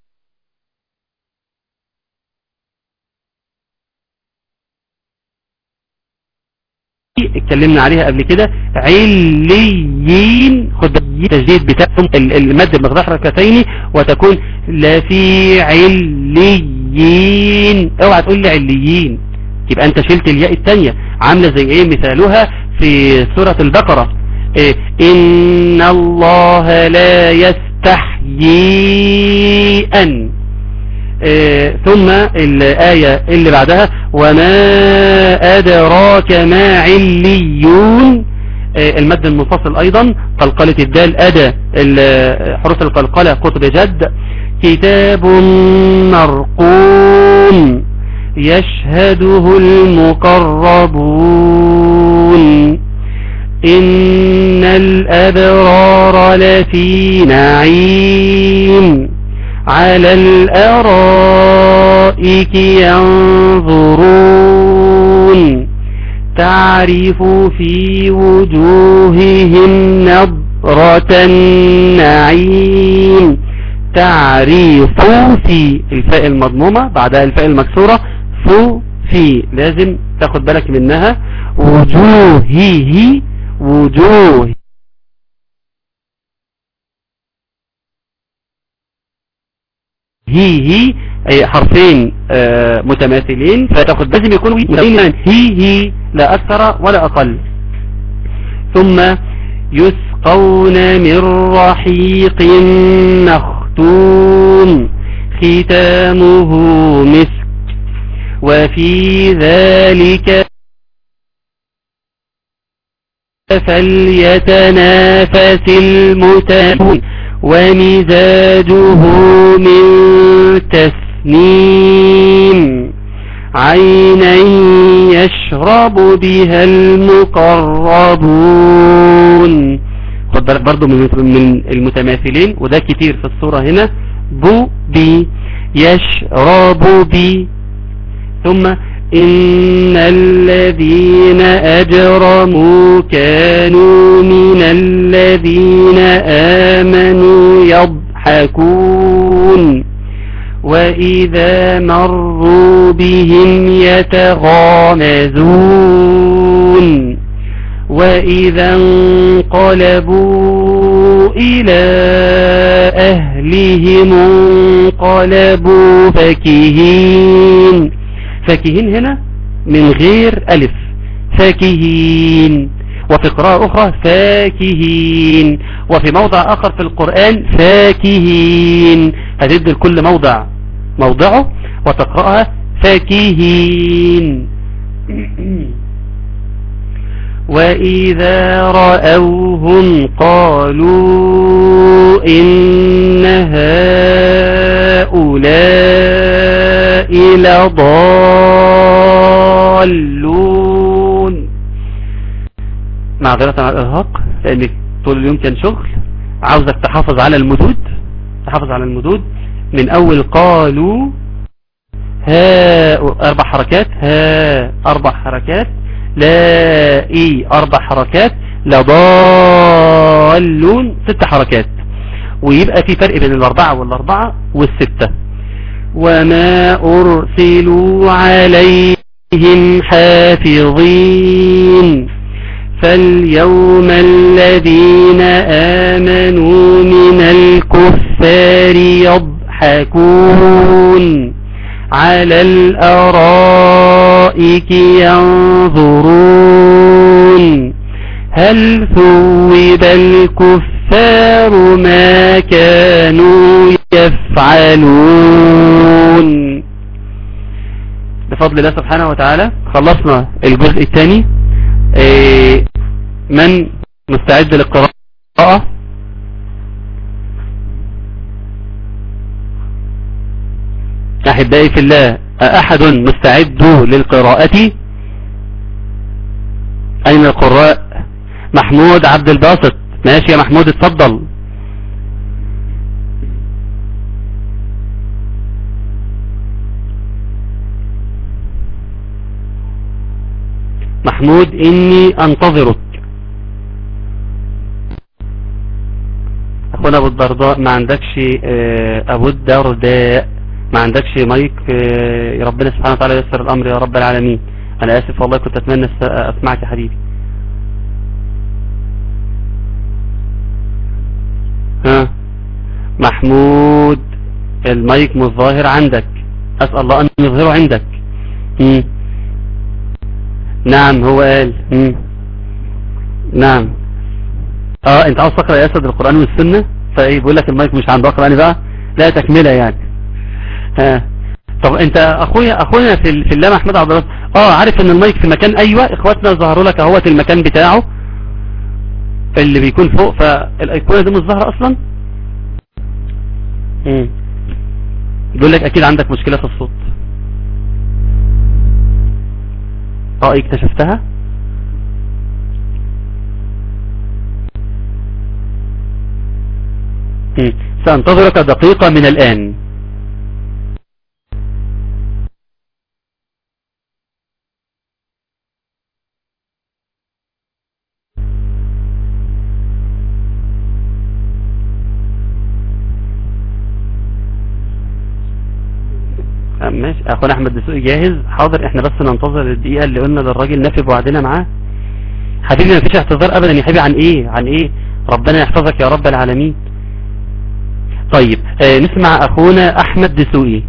[SPEAKER 1] اتكلمنا عليها قبل كده عليين خد بالك تجديد بتاعهم ال- المد بمقدار حركتين وتكون لا في عليين اوعى تقول لي عليين يبقى انت شلت الياء الثانيه عامله زي ايه مثالها في سوره البقره إيه ان الله لا يستحيي ان آه، ثم الآية اللي بعدها وما أدراك ما عليون آه، المد المنفصل أيضا قلقلة الدال أدى ال- حروف القلقلة قطب جد كتاب مرقوم يشهده المقربون إن الأبرار لفي نعيم على الأرائك ينظرون تعرف في وجوههم نظرة النعيم تعرف في الفاء المضمومة بعدها الفاء المكسورة فو في لازم تاخد بالك منها وجوهه وجوه هي هي أي حرفين آه، متماثلين فتاخد لازم يكونوا متماثلين هي هي لا أكثر ولا أقل ثم يسقون من رحيق مختوم ختامه مسك وفي ذلك فليتنافس المتنافسون ومزاجه من تسنيم عينا يشرب بها المقربون خد بالك برضو من من المتماثلين وده كتير في الصورة هنا بو بي يشرب بي ثم إن الذين أجرموا كانوا من الذين آمنوا يضحكون وإذا مروا بهم يتغامزون وإذا انقلبوا إلى أهلهم انقلبوا فكهين فاكهين هنا من غير ألف فاكهين وفي قراءة أخرى فاكهين وفي موضع آخر في القرآن فاكهين هتدي لكل موضع موضعه وتقرأها فاكهين وإذا رأوهم قالوا إن هؤلاء لضالون معذرة على الإرهاق لأن طول اليوم كان شغل عاوزك تحافظ على المدود تحافظ على المدود من أول قالوا ها أربع حركات ها أربع حركات لا إي أربع حركات لضالون ست حركات ويبقى في فرق بين الأربعة والأربعة والستة وما أرسلوا عليهم حافظين فاليوم الذين آمنوا من الكفار يضحكون على الأرائك ينظرون هل ثوب الكفار ما كانوا يفعلون بفضل الله سبحانه وتعالى خلصنا الجزء الثاني إيه من مستعد للقراءة أحبائي في الله أحد مستعد للقراءة أين القراء محمود عبد الباسط ماشي يا محمود اتفضل محمود إني أنتظرك أخونا أبو الدرداء ما عندكش آه، أبو الدرداء ما عندكش مايك آه، يا ربنا سبحانه وتعالى يسر الأمر يا رب العالمين أنا آسف والله كنت أتمنى أس- أسمعك يا حبيبي ها محمود المايك مش ظاهر عندك أسأل الله أن يظهره عندك مم. نعم هو قال مم. نعم اه انت عاوز تقرا يا اسد القران والسنه فايه بيقول لك المايك مش عند اقرا انا بقى لا تكمله يعني ها طب انت اخويا اخويا في ال- في الله محمد عبد الله اه عارف ان المايك في مكان ايوه اخواتنا ظهروا لك اهوت المكان بتاعه اللي بيكون فوق فالايقونه دي مش ظاهره اصلا امم بيقول لك اكيد عندك مشكله في الصوت اه اكتشفتها مم. سأنتظرك دقيقة من الآن آه، ماشي اخونا احمد دسوقي جاهز حاضر احنا بس ننتظر الدقيقة اللي قلنا للراجل نافي وعدنا معاه حبيبي ما فيش اعتذار ابدا يا حبيبي عن ايه عن ايه ربنا يحفظك يا رب العالمين طيب آه نسمع اخونا احمد دسوقي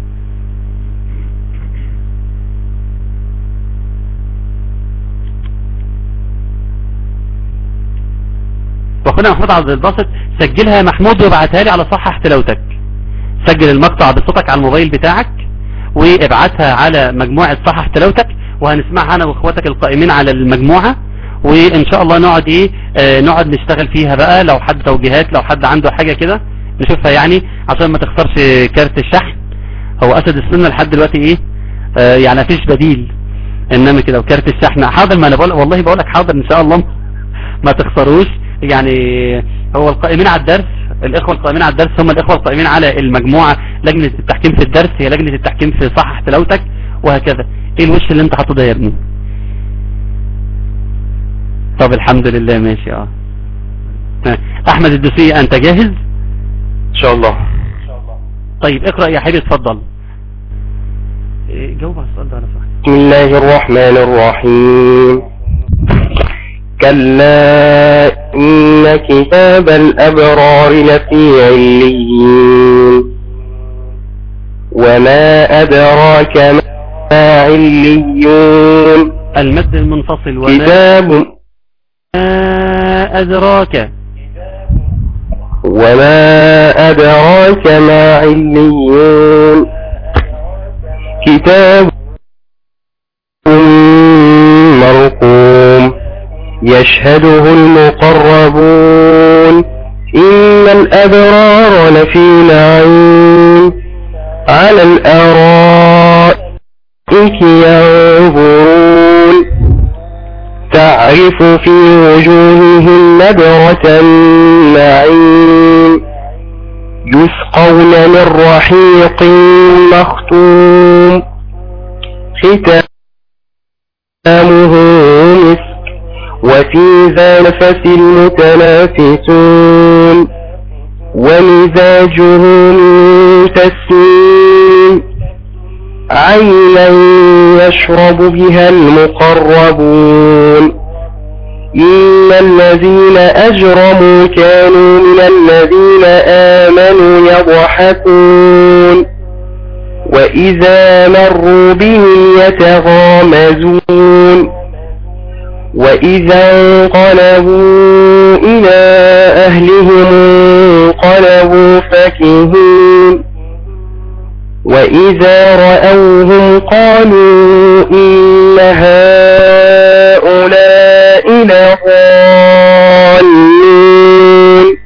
[SPEAKER 1] واخونا محمود عبد الباسط سجلها يا محمود وابعتها لي على صحح تلاوتك سجل المقطع بصوتك على الموبايل بتاعك وابعتها على مجموعة صحح تلاوتك وهنسمعها انا واخواتك القائمين على المجموعة وان شاء الله نقعد ايه آه نقعد نشتغل فيها بقى لو حد توجيهات لو حد عنده حاجة كده نشوفها يعني عشان ما تخسرش كارت الشحن هو اسد السنة لحد دلوقتي ايه آه يعني مفيش بديل انما كده وكارت الشحن حاضر ما انا بقول والله بقول لك حاضر ان شاء الله ما تخسروش يعني هو القائمين على الدرس الاخوة القائمين على الدرس هم الاخوة القائمين على المجموعة لجنة التحكيم في الدرس هي لجنة التحكيم في صحح تلاوتك وهكذا ايه الوش اللي انت حاطه ده يا ابني طب الحمد لله ماشي اه ها. احمد الدسوقي انت جاهز
[SPEAKER 3] ان شاء الله
[SPEAKER 1] طيب اقرأ يا حبيبي اتفضل إيه، جاوب على السؤال ده على صح
[SPEAKER 3] بسم الله الرحمن الرحيم كلا إن كتاب الأبرار لفي عليين وما أدراك ما عليون
[SPEAKER 1] المد المنفصل وما
[SPEAKER 3] كتاب
[SPEAKER 1] أدراك
[SPEAKER 3] وما أدراك ما عليون كتاب مرقوم يشهده المقربون إن الأبرار لفي نعيم على الأرائك ينظرون تعرف في وجوههم نبرة النعيم يسقون من رحيق مختوم ختامه مسك وفي ذا نفس المتنافسون ومزاجه من تسنيم عينا يشرب بها المقربون إن الذين أجرموا كانوا من الذين آمنوا يضحكون وإذا مروا بهم يتغامزون وإذا انقلبوا إلى أهلهم انقلبوا فكهين وإذا رأوهم قالوا إن هؤلاء لضالون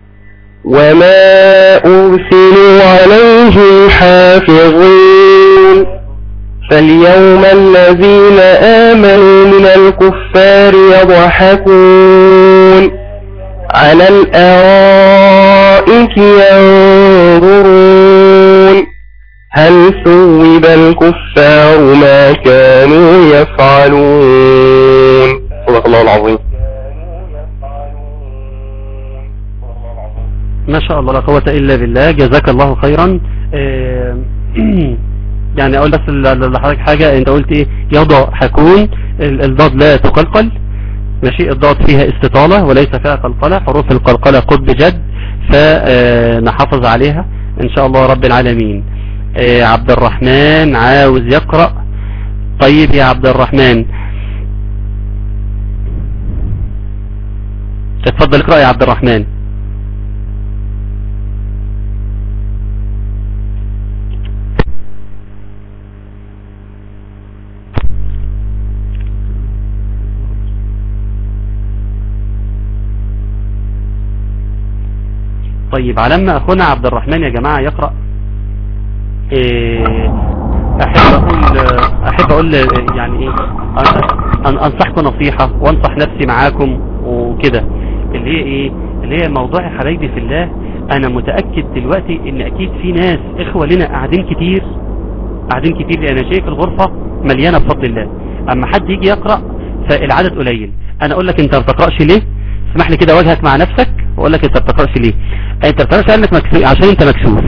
[SPEAKER 3] وما أرسلوا عليهم حافظين فاليوم الذين آمنوا من الكفار يضحكون على الأرائك ينظرون هل ثوب الكفار ما كانوا يفعلون صدق الله العظيم
[SPEAKER 1] ما شاء الله لا قوة إلا بالله جزاك الله خيرا آه، يعني أقول بس ل- لحضرتك حاجة أنت قلت إيه يضحكون ال- الضاد لا تقلقل ماشي الضاد فيها استطالة وليس فيها قلقلة حروف القلقلة قد بجد فنحافظ عليها إن شاء الله رب العالمين آه، عبد الرحمن عاوز يقرأ طيب يا عبد الرحمن اتفضل اقرأ يا عبد الرحمن طيب على ما اخونا عبد الرحمن يا جماعة يقرأ إيه، احب اقول احب اقول يعني ايه أن- أن انصحكم نصيحة وانصح نفسي معاكم وكده اللي هي ايه اللي هي موضوع يا حبايبي في الله انا متأكد دلوقتي ان اكيد في ناس اخوة لنا قاعدين كتير قاعدين كتير لان انا شايف الغرفة مليانة بفضل الله اما حد يجي يقرأ فالعدد قليل انا اقول لك انت ما بتقرأش ليه اسمح لي كده واجهك مع نفسك واقول لك انت ما بتقرأش ليه انت ما بتقرأش لانك مكسوف عشان انت مكسوف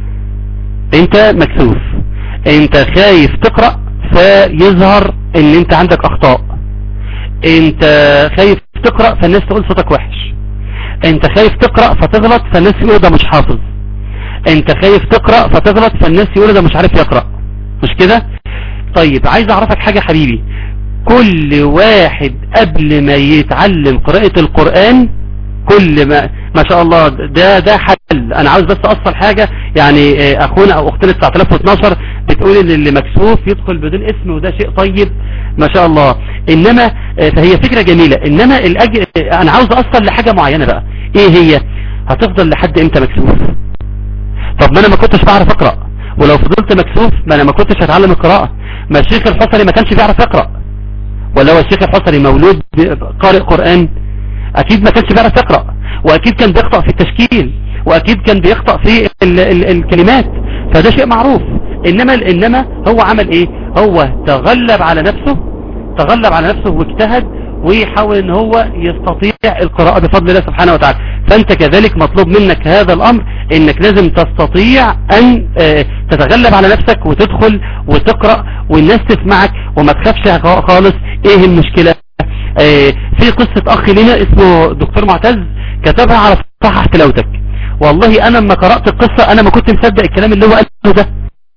[SPEAKER 1] انت مكسوف انت خايف تقرأ فيظهر ان انت عندك اخطاء انت خايف تقرأ فالناس تقول صوتك وحش انت خايف تقرأ فتغلط فالناس يقول ده مش حافظ انت خايف تقرأ فتغلط فالناس يقول ده مش عارف يقرأ مش كده طيب عايز اعرفك حاجة حبيبي كل واحد قبل ما يتعلم قراءة القرآن كل ما ما شاء الله ده ده حل انا عاوز بس اوصل حاجة يعني آه، اخونا او اختنا 9012 بتقول ان اللي مكسوف يدخل بدون اسم وده شيء طيب ما شاء الله انما آه، فهي فكرة جميلة انما الأج... آه، انا عاوز اوصل لحاجة معينة بقى ايه هي هتفضل لحد امتى مكسوف طب ما انا ما كنتش بعرف اقرأ ولو فضلت مكسوف ما انا ما كنتش هتعلم القراءة ما الشيخ الحصري ما كانش بيعرف يقرأ ولا هو الشيخ الحصري مولود قارئ قرآن اكيد ما كانش بيعرف يقرأ واكيد كان بيخطأ في التشكيل واكيد كان بيخطأ في ال ال الكلمات فده شيء معروف انما انما هو عمل ايه هو تغلب على نفسه تغلب على نفسه واجتهد ويحاول ان هو يستطيع القراءة بفضل الله سبحانه وتعالى فانت كذلك مطلوب منك هذا الامر انك لازم تستطيع ان آه، تتغلب على نفسك وتدخل وتقرأ والناس تسمعك وما تخافش خالص ايه المشكلة آه، في قصة اخ لنا اسمه دكتور معتز كتبها على صحح تلاوتك والله انا لما قرأت القصة انا ما كنت مصدق الكلام اللي هو قاله ده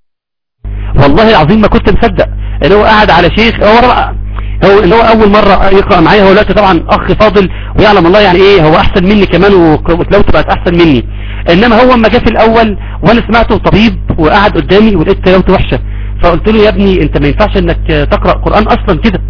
[SPEAKER 1] والله العظيم ما كنت مصدق اللي هو قاعد على شيخ هو رأى هو اللي هو اول مرة يقرأ معايا هو دلوقتي طبعا اخ فاضل ويعلم الله يعني ايه هو احسن مني كمان وك- وتلاوته بقت احسن مني انما هو اما جه في الاول وانا سمعته طبيب وقعد قدامي ولقيت تلاوته وحشة فقلت له يا ابني انت ما ينفعش انك تقرأ قرآن اصلا كده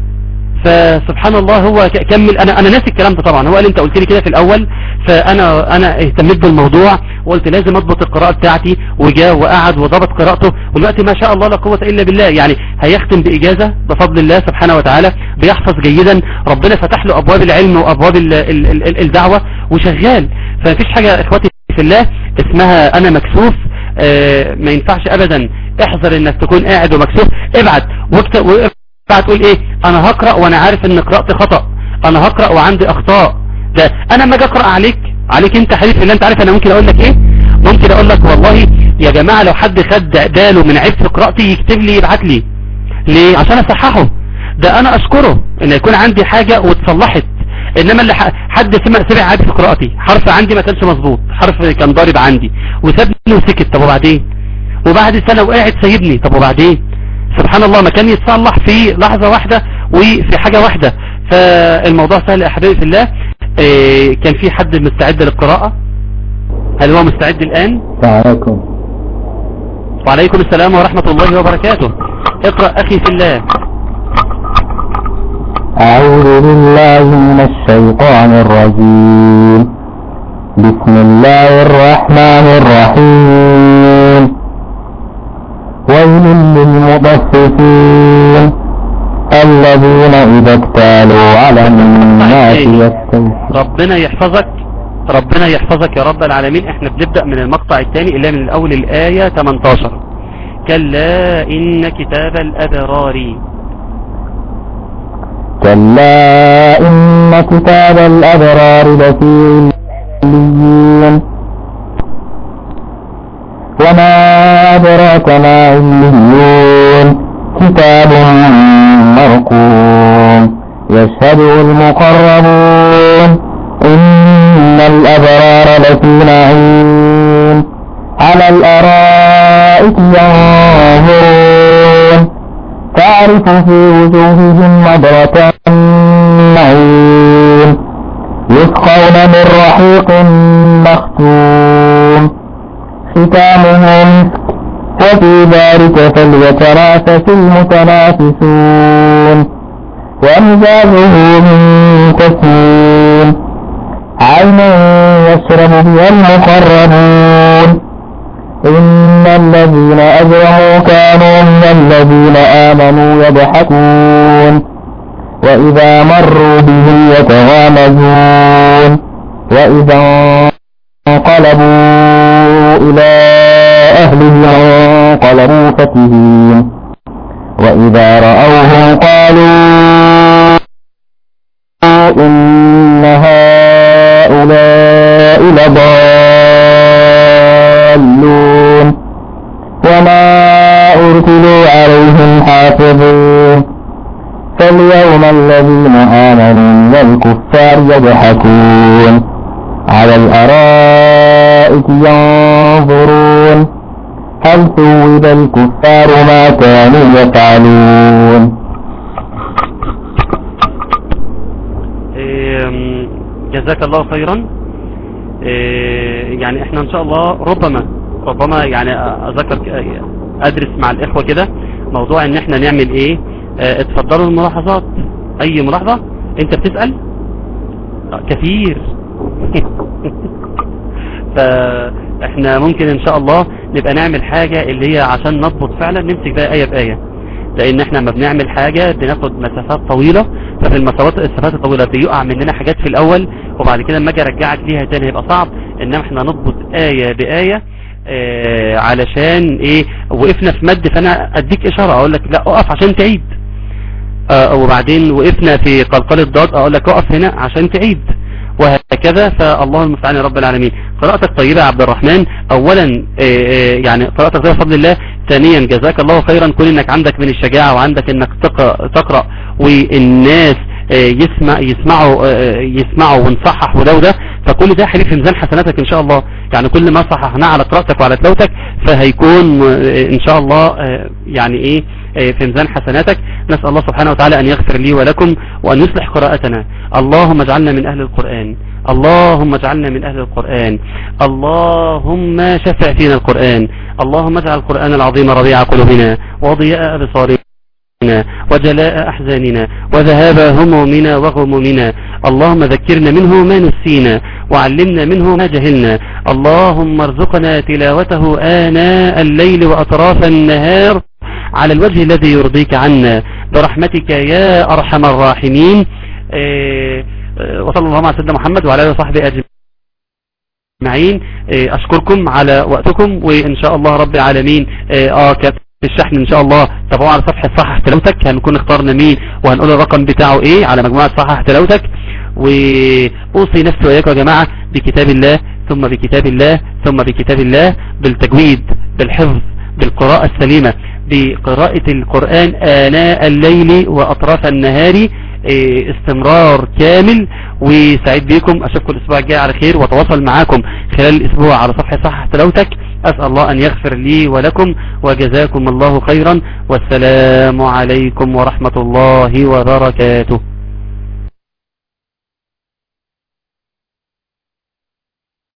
[SPEAKER 1] فسبحان الله هو ك- كمل انا انا ناسي الكلام ده طبعا هو قال انت قلت لي كده في الاول فانا انا اهتميت بالموضوع وقلت لازم اضبط القراءه بتاعتي وجاء وقعد وضبط قراءته ودلوقتي ما شاء الله لا قوه الا بالله يعني هيختم باجازه بفضل الله سبحانه وتعالى بيحفظ جيدا ربنا فتح له ابواب العلم وابواب ال ال ال الدعوه وشغال فمفيش حاجه اخواتي في الله اسمها انا مكسوف آه، ما ينفعش ابدا احذر انك تكون قاعد ومكسوف ابعد واكتب وابعد تقول ايه انا هقرأ وانا عارف ان قراءتي خطأ انا هقرأ وعندي اخطاء ده انا لما اجي اقرأ عليك عليك انت حبيبي اللي انت عارف انا ممكن اقول لك ايه ممكن اقول لك والله يا جماعة لو حد خد باله من عيب في قراءتي يكتب لي يبعت لي ليه عشان اصححه ده انا اشكره ان يكون عندي حاجة واتصلحت انما اللي ح- حد سمع سمع عادي في قراءتي حرف عندي ما كانش مظبوط حرف كان ضارب عندي وسابني وسكت طب وبعدين وبعد سنة وقاعد سايبني طب وبعدين سبحان الله ما كان يتصلح في لحظة واحدة وفي حاجة واحدة فالموضوع سهل يا احبابي في الله إيه، كان في حد مستعد للقراءة هل هو مستعد الآن
[SPEAKER 4] عليكم
[SPEAKER 1] وعليكم السلام ورحمة الله وبركاته اقرأ أخي في الله
[SPEAKER 4] أعوذ بالله من الشيطان الرجيم بسم الله الرحمن الرحيم ويل للمطففين الذين إذا اكتالوا على الناس يستوفون
[SPEAKER 1] ربنا يحفظك ربنا يحفظك يا رب العالمين احنا بنبدأ من المقطع الثاني اللي من الأول الآية 18 كلا إن كتاب الأبرار
[SPEAKER 4] كلا إن كتاب الأبرار لفي عليين وما أدراك ما عليون كتاب مرقوم يشهده المقربون إن الأبرار لفي نعيم على الأرائك ينظرون تعرف في وجوههم نظرة النعيم يسقون من رحيق مختوم ختامه مسك وفي ذلك فليتنافس المتنافسون ومزاجه من تسنيم عينا يشرب بها المقربون إن الذين أجرموا كانوا من الذين آمنوا يضحكون وإذا مروا بهم يتغامزون وإذا انقلبوا إلى أهلهم انقلبوا فكهين وإذا رأوهم قالوا إن هؤلاء لضالون وما أرسلوا عليهم حافظين فاليوم الذين آمنوا من الكفار يضحكون على الأرائك ينظرون هل ثوب الكفار ما كانوا يفعلون
[SPEAKER 1] إيه، جزاك الله خيرا إيه، يعني احنا ان شاء الله ربما ربما يعني اذكر ك- ادرس مع الاخوة كده موضوع ان احنا نعمل ايه اه، اتفضلوا الملاحظات اي ملاحظة انت بتسأل آه، كثير فاحنا ممكن ان شاء الله نبقى نعمل حاجة اللي هي عشان نضبط فعلا نمسك بقى اية باية لان احنا لما بنعمل حاجة بناخد مسافات طويلة ففي المسافات المسافات الطويلة بيقع مننا حاجات في الاول وبعد كده لما اجي ارجعك ليها تاني هيبقى صعب انما احنا نضبط آية بآية آه علشان ايه وقفنا في مد فانا اديك اشارة اقول لك لا اقف عشان تعيد آه وبعدين وقفنا في قلقلة ضاد اقول لك اقف هنا عشان تعيد وهكذا فالله المستعان يا رب العالمين قراءتك طيبة يا عبد الرحمن اولا آه، آه، يعني قراءتك طيبة بفضل الله ثانيا جزاك الله خيرا كون انك عندك من الشجاعة وعندك انك تقرأ, تقرأ والناس آه، يسمع يسمعوا آه، يسمعوا ونصحح وده وده فكل ده حبيب في ميزان حسناتك ان شاء الله يعني كل ما صححناه على قراءتك وعلى تلاوتك فهيكون آه، ان شاء الله آه، يعني ايه آه، في ميزان حسناتك نسأل الله سبحانه وتعالى أن يغفر لي ولكم وأن يصلح قراءتنا اللهم اجعلنا من أهل القرآن اللهم اجعلنا من أهل القرآن اللهم شفع فينا القرآن اللهم اجعل القرآن العظيم ربيع قلوبنا وضياء أبصارنا وجلاء أحزاننا وذهاب همومنا وغمومنا اللهم ذكرنا منه ما نسينا وعلمنا منه ما جهلنا اللهم ارزقنا تلاوته آناء الليل وأطراف النهار على الوجه الذي يرضيك عنا برحمتك يا أرحم الراحمين آه، آه، وصلى الله على سيدنا محمد وعلى اله وصحبه أجمعين آه، أشكركم على وقتكم وإن شاء الله رب العالمين آه آه، كانت الشحن إن شاء الله تابعوا على صفحة صحح تلاوتك هنكون اخترنا مين وهنقول الرقم بتاعه إيه على مجموعة صحح تلاوتك وأوصي نفسي وإياكم يا جماعة بكتاب الله ثم بكتاب الله ثم بكتاب الله بالتجويد بالحفظ بالقراءة السليمة بقراءة القرآن آناء الليل وأطراف النهار إيه، استمرار كامل وسعيد بيكم أشوفكم الأسبوع الجاي على خير وأتواصل معاكم خلال الأسبوع على صفحة صح تلوتك أسأل الله أن يغفر لي ولكم وجزاكم الله خيرا والسلام عليكم ورحمة الله وبركاته